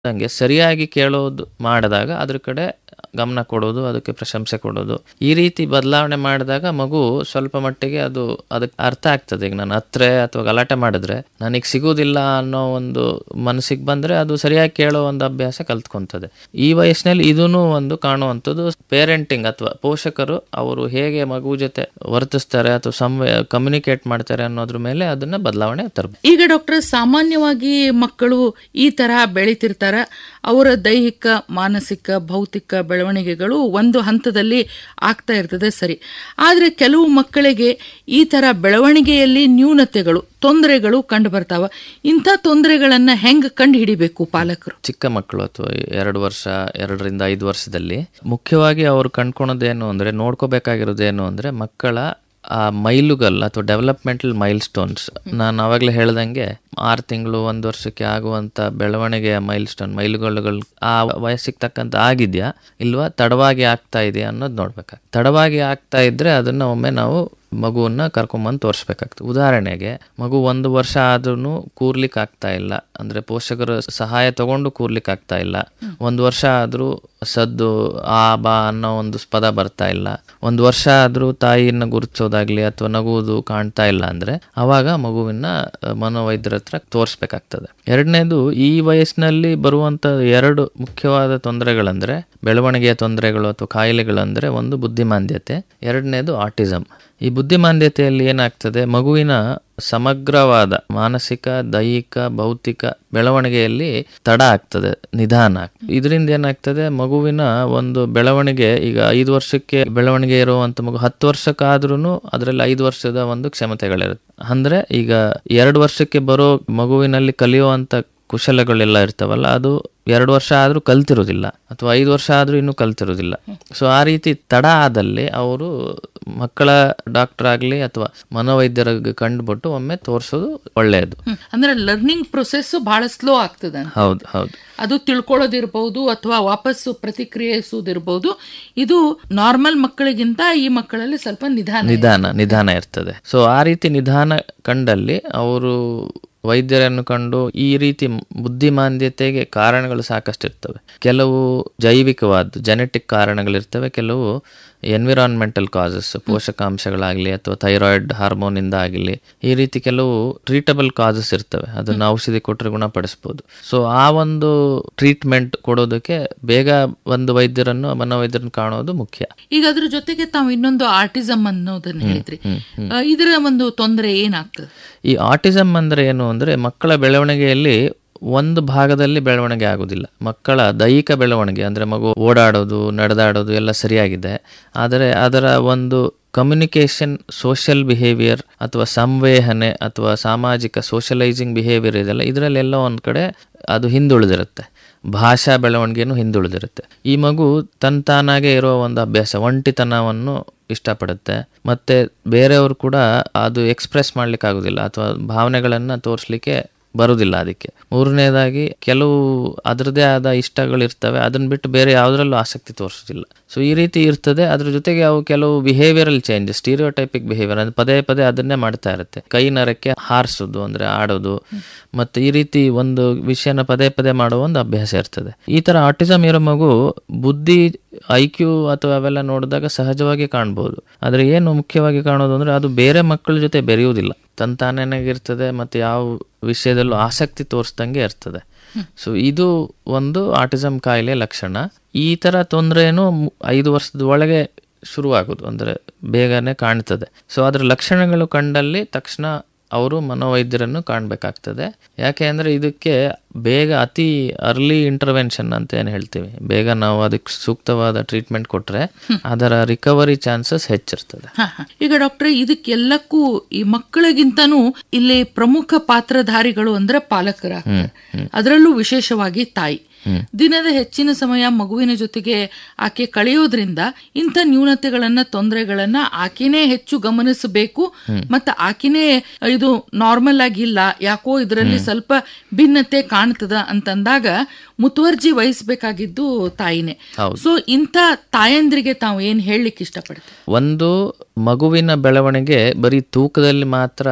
ಹಂಗೆ ಸರಿಯಾಗಿ ಕೇಳೋದು ಮಾಡಿದಾಗ ಅದ್ರ ಕಡೆ ಗಮನ ಕೊಡೋದು ಅದಕ್ಕೆ ಪ್ರಶಂಸೆ ಕೊಡೋದು ಈ ರೀತಿ ಬದಲಾವಣೆ ಮಾಡಿದಾಗ ಮಗು ಸ್ವಲ್ಪ ಮಟ್ಟಿಗೆ ಅದು ಅದಕ್ಕೆ ಅರ್ಥ ಆಗ್ತದೆ ಈಗ ನಾನು ಹತ್ರೆ ಅಥವಾ ಗಲಾಟೆ ಮಾಡಿದ್ರೆ ನನಗೆ ಸಿಗೋದಿಲ್ಲ ಅನ್ನೋ ಒಂದು ಮನಸ್ಸಿಗೆ ಬಂದ್ರೆ ಅದು ಸರಿಯಾಗಿ ಕೇಳೋ ಒಂದು ಅಭ್ಯಾಸ ಕಲ್ತ್ಕೊಂತದೆ ಈ ವಯಸ್ಸಿನಲ್ಲಿ ಇದೂ ಒಂದು ಕಾಣುವಂಥದ್ದು ಪೇರೆಂಟಿಂಗ್ ಅಥವಾ ಪೋಷಕರು ಅವರು ಹೇಗೆ ಮಗು ಜೊತೆ ವರ್ತಿಸ್ತಾರೆ ಅಥವಾ ಸಂವೇ ಕಮ್ಯುನಿಕೇಟ್ ಮಾಡ್ತಾರೆ ಅನ್ನೋದ್ರ ಮೇಲೆ ಅದನ್ನ ಬದಲಾವಣೆ ತರಬೇಕು ಈಗ ಡಾಕ್ಟರ್ ಸಾಮಾನ್ಯವಾಗಿ ಮಕ್ಕಳು ಈ ತರಹ ಬೆಳಿತಿರ್ತಾರ ಅವರ ದೈಹಿಕ ಮಾನಸಿಕ ಭೌತಿಕ ಬೆಳವಣಿಗೆಗಳು ಒಂದು ಹಂತದಲ್ಲಿ ಆಗ್ತಾ ಇರ್ತದೆ ಸರಿ ಆದರೆ ಕೆಲವು ಮಕ್ಕಳಿಗೆ ಈ ತರ ಬೆಳವಣಿಗೆಯಲ್ಲಿ ನ್ಯೂನತೆಗಳು ತೊಂದರೆಗಳು ಕಂಡು ಬರ್ತಾವ ಇಂಥ ತೊಂದರೆಗಳನ್ನ ಹೆಂಗ್ ಕಂಡು ಹಿಡಿಬೇಕು ಪಾಲಕರು ಚಿಕ್ಕ ಮಕ್ಕಳು ಅಥವಾ ಎರಡು ವರ್ಷ ಎರಡರಿಂದ ಐದು ವರ್ಷದಲ್ಲಿ ಮುಖ್ಯವಾಗಿ ಅವರು ಕಂಡ್ಕೊಳೋದೇನು ಅಂದ್ರೆ ನೋಡ್ಕೋಬೇಕಾಗಿರೋದೇನು ಅಂದ್ರೆ ಮಕ್ಕಳ ಆ ಮೈಲುಗಲ್ ಅಥವಾ ಡೆವಲಪ್ಮೆಂಟಲ್ ಮೈಲ್ ಸ್ಟೋನ್ಸ್ ನಾನು ಅವಾಗಲೇ ಹೇಳ್ದಂಗೆ ಆರು ತಿಂಗಳು ಒಂದು ವರ್ಷಕ್ಕೆ ಆಗುವಂತ ಬೆಳವಣಿಗೆಯ ಮೈಲ್ ಸ್ಟೋನ್ ಮೈಲುಗಲ್ಲುಗಳು ಆ ವಯಸ್ಸಿಗೆ ತಕ್ಕಂತ ಆಗಿದ್ಯಾ ಇಲ್ವಾ ತಡವಾಗಿ ಆಗ್ತಾ ಇದೆಯಾ ಅನ್ನೋದು ನೋಡ್ಬೇಕಾಗ್ತದೆ ತಡವಾಗಿ ಆಗ್ತಾ ಇದ್ರೆ ಅದನ್ನ ಒಮ್ಮೆ ನಾವು ಮಗುವನ್ನ ಕರ್ಕೊಂಬಂದು ತೋರಿಸ್ಬೇಕಾಗ್ತದೆ ಉದಾಹರಣೆಗೆ ಮಗು ಒಂದು ವರ್ಷ ಆದ್ರೂ ಕೂರ್ಲಿಕ್ಕೆ ಆಗ್ತಾ ಇಲ್ಲ ಅಂದ್ರೆ ಪೋಷಕರ ಸಹಾಯ ತಗೊಂಡು ಕೂರ್ಲಿಕ್ಕೆ ಆಗ್ತಾ ಇಲ್ಲ ಒಂದು ವರ್ಷ ಆದ್ರೂ ಸದ್ದು ಆ ಬಾ ಅನ್ನೋ ಒಂದು ಪದ ಬರ್ತಾ ಇಲ್ಲ ಒಂದು ವರ್ಷ ಆದ್ರೂ ತಾಯಿಯನ್ನ ಗುರುತಿಸೋದಾಗ್ಲಿ ಅಥವಾ ನಗುವುದು ಕಾಣ್ತಾ ಇಲ್ಲ ಅಂದ್ರೆ ಅವಾಗ ಮಗುವಿನ ಅಹ್, ಮನೋವೈದ್ಯರ ಹತ್ರ ತೋರಿಸ್ಬೇಕಾಗ್ತದೆ ಎರಡನೇದು ಈ ವಯಸ್ಸಿನಲ್ಲಿ ಬರುವಂತ ಎರಡು ಮುಖ್ಯವಾದ ತೊಂದರೆಗಳಂದ್ರೆ ಬೆಳವಣಿಗೆಯ ತೊಂದರೆಗಳು ಅಥವಾ ಕಾಯಿಲೆಗಳಂದ್ರೆ ಒಂದು ಬುದ್ಧಿಮಾಂದ್ಯತೆ ಎರಡನೇದು ಆಟಿಸಮ್ ಈ ಬುದ್ಧಿಮಾಂದ್ಯತೆಯಲ್ಲಿ ಏನಾಗ್ತದೆ ಮಗುವಿನ ಸಮಗ್ರವಾದ ಮಾನಸಿಕ ದೈಹಿಕ ಭೌತಿಕ ಬೆಳವಣಿಗೆಯಲ್ಲಿ ತಡ ಆಗ್ತದೆ ನಿಧಾನ ಆಗ್ತದೆ ಇದರಿಂದ ಏನಾಗ್ತದೆ ಮಗುವಿನ ಒಂದು ಬೆಳವಣಿಗೆ ಈಗ ಐದು ವರ್ಷಕ್ಕೆ ಬೆಳವಣಿಗೆ ಇರುವಂತ ಮಗು ಹತ್ತು ವರ್ಷಕ್ಕಾದ್ರೂ ಅದರಲ್ಲಿ ಐದು ವರ್ಷದ ಒಂದು ಕ್ಷಮತೆಗಳಿರುತ್ತೆ ಅಂದ್ರೆ ಈಗ ಎರಡು ವರ್ಷಕ್ಕೆ ಬರೋ ಮಗುವಿನಲ್ಲಿ ಕಲಿಯುವಂತ ಕುಶಲಗಳೆಲ್ಲ ಇರ್ತಾವಲ್ಲ ಅದು ಎರಡು ವರ್ಷ ಆದ್ರೂ ಕಲ್ತಿರೋದಿಲ್ಲ ಅಥವಾ ಐದು ವರ್ಷ ಆದ್ರೂ ಇನ್ನೂ ಕಲ್ತಿರೋದಿಲ್ಲ ಸೊ ಆ ರೀತಿ ತಡ ಆದಲ್ಲಿ ಅವರು ಮಕ್ಕಳ ಡಾಕ್ಟರ್ ಆಗ್ಲಿ ಅಥವಾ ಮನೋವೈದ್ಯರಿಗೆ ಕಂಡುಬಿಟ್ಟು ಒಮ್ಮೆ ತೋರಿಸೋದು ಒಳ್ಳೆಯದು ಹ್ಮ್. ಅಂದ್ರೆ ಲರ್ನಿಂಗ್ ಪ್ರೊಸೆಸ್ ಬಹಳ ಸ್ಲೋ ಆಗ್ತದೆ ಹೌದು ಹೌದು ಅದು ತಿಳ್ಕೊಳ್ಳೋದಿರ್ಬಹುದು ಅಥವಾ ವಾಪಸ್ಸು ಪ್ರತಿಕ್ರಿಯಿಸುವುದಿರ್ಬಹುದು ಇದು ನಾರ್ಮಲ್ ಮಕ್ಕಳಿಗಿಂತ ಈ ಮಕ್ಕಳಲ್ಲಿ ಸ್ವಲ್ಪ ನಿಧಾನ ನಿಧಾನ ನಿಧಾನ ಇರ್ತದೆ ಸೊ ಆ ರೀತಿ ನಿಧಾನ ಕಂಡಲ್ಲಿ ಅವರು ವೈದ್ಯರನ್ನು ಕಂಡು ಈ ರೀತಿ ಬುದ್ಧಿಮಾಂದ್ಯತೆಗೆ ಕಾರಣಗಳು ಸಾಕಷ್ಟು ಇರ್ತವೆ ಕೆಲವು ಜೈವಿಕವಾದ ಜೆನೆಟಿಕ್ ಕಾರಣಗಳಿರ್ತವೆ ಕೆಲವು ಎನ್ವಿರಾನ್ಮೆಂಟಲ್ ಕಾಸಸ್ ಪೋಷಕಾಂಶಗಳಾಗಲಿ ಅಥವಾ ಥೈರಾಯ್ಡ್ ಹಾರ್ಮೋನಿಂದ ಆಗಲಿ ಈ ರೀತಿ ಕೆಲವು ಟ್ರೀಟಬಲ್ ಕಾಸಸ್ ಇರ್ತವೆ ಅದನ್ನು ಔಷಧಿ ಕೊಟ್ಟರೆ ಗುಣಪಡಿಸ್ಬೋದು ಸೊ ಆ ಒಂದು ಟ್ರೀಟ್ಮೆಂಟ್ ಕೊಡೋದಕ್ಕೆ ಬೇಗ ಒಂದು ವೈದ್ಯರನ್ನು ಮನೋವೈದ್ಯರನ್ನು ಕಾಣೋದು ಮುಖ್ಯ ಈಗ ಅದ್ರ ಜೊತೆಗೆ ತಾವು ಇನ್ನೊಂದು ಆರ್ಟಿಸಮ್ ಅನ್ನೋದನ್ನ ಹೇಳಿದ್ರಿ ಆ, ಇದರ ಒಂದು ತೊಂದರೆ ಏನಾಗ್ತದೆ ಈ ಆಟಿಸಮ್ ಅಂದ್ರೆ ಏನು ಅಂದ್ರೆ ಮಕ್ಕಳ ಬೆಳವಣಿಗೆಯಲ್ಲಿ ಒಂದು ಭಾಗದಲ್ಲಿ ಬೆಳವಣಿಗೆ ಆಗುದಿಲ್ಲ ಮಕ್ಕಳ ದೈಹಿಕ ಬೆಳವಣಿಗೆ ಅಂದ್ರೆ ಮಗು ಓಡಾಡೋದು ನಡೆದಾಡೋದು ಎಲ್ಲ ಸರಿಯಾಗಿದೆ ಆದರೆ ಅದರ ಒಂದು ಕಮ್ಯುನಿಕೇಶನ್ ಸೋಷಿಯಲ್ ಬಿಹೇವಿಯರ್ ಅಥವಾ ಸಂವೇಹನೆ ಅಥವಾ ಸಾಮಾಜಿಕ ಸೋಷಲೈಸಿಂಗ್ ಬಿಹೇವಿಯರ್ ಇದೆಲ್ಲ ಇದರಲ್ಲೆಲ್ಲ ಒಂದು ಕಡೆ ಅದು ಹಿಂದುಳಿದಿರುತ್ತೆ ಭಾಷಾ ಬೆಳವಣಿಗೆನೂ ಹಿಂದುಳಿದಿರುತ್ತೆ ಈ ಮಗು ತನ್ ತಾನಾಗೆ ಇರೋ ಒಂದು ಅಭ್ಯಾಸ ಒಂಟಿತನವನ್ನು ಇಷ್ಟಪಡುತ್ತೆ ಮತ್ತೆ ಬೇರೆಯವರು ಕೂಡ ಅದು ಎಕ್ಸ್ಪ್ರೆಸ್ ಮಾಡ್ಲಿಕ್ಕೆ ಆಗುದಿಲ್ಲ ಅಥವಾ ಭಾವನೆಗಳನ್ನ ತೋರಿಸ್ಲಿಕ್ಕೆ ಬರುದಿಲ್ಲ ಅದಕ್ಕೆ ಮೂರನೇದಾಗಿ ಕೆಲವು ಅದರದೇ ಆದ ಇಷ್ಟಗಳಿರ್ತವೆ ಅದನ್ನ ಬಿಟ್ಟು ಬೇರೆ ಯಾವುದರಲ್ಲೂ ಆಸಕ್ತಿ ತೋರಿಸೋದಿಲ್ಲ ಸೊ ಈ ರೀತಿ ಇರ್ತದೆ ಅದ್ರ ಜೊತೆಗೆ ಅವು ಕೆಲವು ಬಿಹೇವಿಯರಲ್ ಚೇಂಜ್ ಸ್ಟೀರಿಯೋಟೈಪಿಕ್ ಬಿಹೇವಿಯರ್ ಅಂದ್ರೆ ಪದೇ ಪದೇ ಅದನ್ನೇ ಮಾಡ್ತಾ ಇರುತ್ತೆ ಕೈ ನರಕ್ಕೆ ಹಾರಿಸೋದು ಅಂದ್ರೆ ಆಡೋದು ಮತ್ತೆ ಈ ರೀತಿ ಒಂದು ವಿಷಯನ ಪದೇ ಪದೇ ಮಾಡುವ ಒಂದು ಅಭ್ಯಾಸ ಇರ್ತದೆ ಈ ತರ ಆಟಿಸಮ್ ಇರೋ ಮಗು ಬುದ್ಧಿ ಐ ಕ್ಯೂ ಅಥವಾ ಅವೆಲ್ಲ ನೋಡಿದಾಗ ಸಹಜವಾಗಿ ಕಾಣ್ಬೋದು ಆದ್ರೆ ಏನು ಮುಖ್ಯವಾಗಿ ಕಾಣೋದು ಅಂದ್ರೆ ಅದು ಬೇರೆ ಮಕ್ಕಳ ಜೊತೆ ಬೆರೆಯುವುದಿಲ್ಲ ತಂತಾನೇನಾಗಿರ್ತದೆ ಮತ್ತೆ ಯಾವ ವಿಷಯದಲ್ಲೂ ಆಸಕ್ತಿ ತೋರಿಸ್ದಂಗೆ ಇರ್ತದೆ ಸೊ ಇದು ಒಂದು ಆಟಿಸಮ್ ಕಾಯಿಲೆ ಲಕ್ಷಣ ಈ ತರ ತೊಂದರೆನು ಐದು ವರ್ಷದ ಒಳಗೆ ಶುರುವಾಗೋದು ಅಂದ್ರೆ ಬೇಗನೆ ಕಾಣ್ತದೆ ಸೊ ಅದ್ರ ಲಕ್ಷಣಗಳು ಕಂಡಲ್ಲಿ ತಕ್ಷಣ ಅವರು ಮನೋವೈದ್ಯರನ್ನು ಕಾಣಬೇಕಾಗ್ತದೆ ಯಾಕೆ ಅಂದ್ರೆ ಇದಕ್ಕೆ ಬೇಗ ಅತಿ ಅರ್ಲಿ ಇಂಟರ್ವೆನ್ಷನ್ ಅಂತ ಏನು ಹೇಳ್ತೀವಿ ಬೇಗ ನಾವು ಅದಕ್ಕೆ ಸೂಕ್ತವಾದ ಟ್ರೀಟ್ಮೆಂಟ್ ಕೊಟ್ರೆ ಅದರ ರಿಕವರಿ ಚಾನ್ಸಸ್ ಹೆಚ್ಚಿರ್ತದೆ ಹ, ಹ. ಈಗ ಡಾಕ್ಟ್ರೆ ಇದಕ್ಕೆಲ್ಲಕ್ಕೂ ಈ ಮಕ್ಕಳಿಗಿಂತನೂ ಇಲ್ಲಿ ಪ್ರಮುಖ ಪಾತ್ರಧಾರಿಗಳು ಅಂದ್ರೆ ಪಾಲಕರಾಗ್ತಾರೆ ಅದರಲ್ಲೂ ವಿಶೇಷವಾಗಿ ತಾಯಿ ದಿನದ ಹೆಚ್ಚಿನ ಸಮಯ ಮಗುವಿನ ಜೊತೆಗೆ ಆಕೆ ಕಳೆಯೋದ್ರಿಂದ ಇಂಥ ನ್ಯೂನತೆಗಳನ್ನ ತೊಂದರೆಗಳನ್ನ ಆಕೆನೇ ಹೆಚ್ಚು ಗಮನಿಸಬೇಕು ಮತ್ತೆ ಆಕೆನೇ ಇದು ನಾರ್ಮಲ್ ಆಗಿಲ್ಲ ಯಾಕೋ ಇದರಲ್ಲಿ ಸ್ವಲ್ಪ ಭಿನ್ನತೆ ಕಾಣ್ತದ ಅಂತಂದಾಗ ಮುತುವರ್ಜಿ ವಹಿಸಬೇಕಾಗಿದ್ದು ತಾಯಿನೇ ಸೊ ಇಂಥ ತಾಯಂದ್ರಿಗೆ ತಾವು ಏನ್ ಹೇಳಲಿಕ್ಕೆ ಇಷ್ಟಪಡ್ತೀವಿ ಒಂದು ಮಗುವಿನ ಬೆಳವಣಿಗೆ ಬರೀ ತೂಕದಲ್ಲಿ ಮಾತ್ರ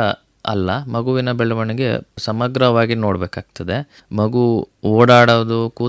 ಅಲ್ಲ ಮಗುವಿನ ಬೆಳವಣಿಗೆ ಸಮಗ್ರವಾಗಿ ನೋಡಬೇಕಾಗ್ತದೆ ಮಗು ಓಡಾಡೋದು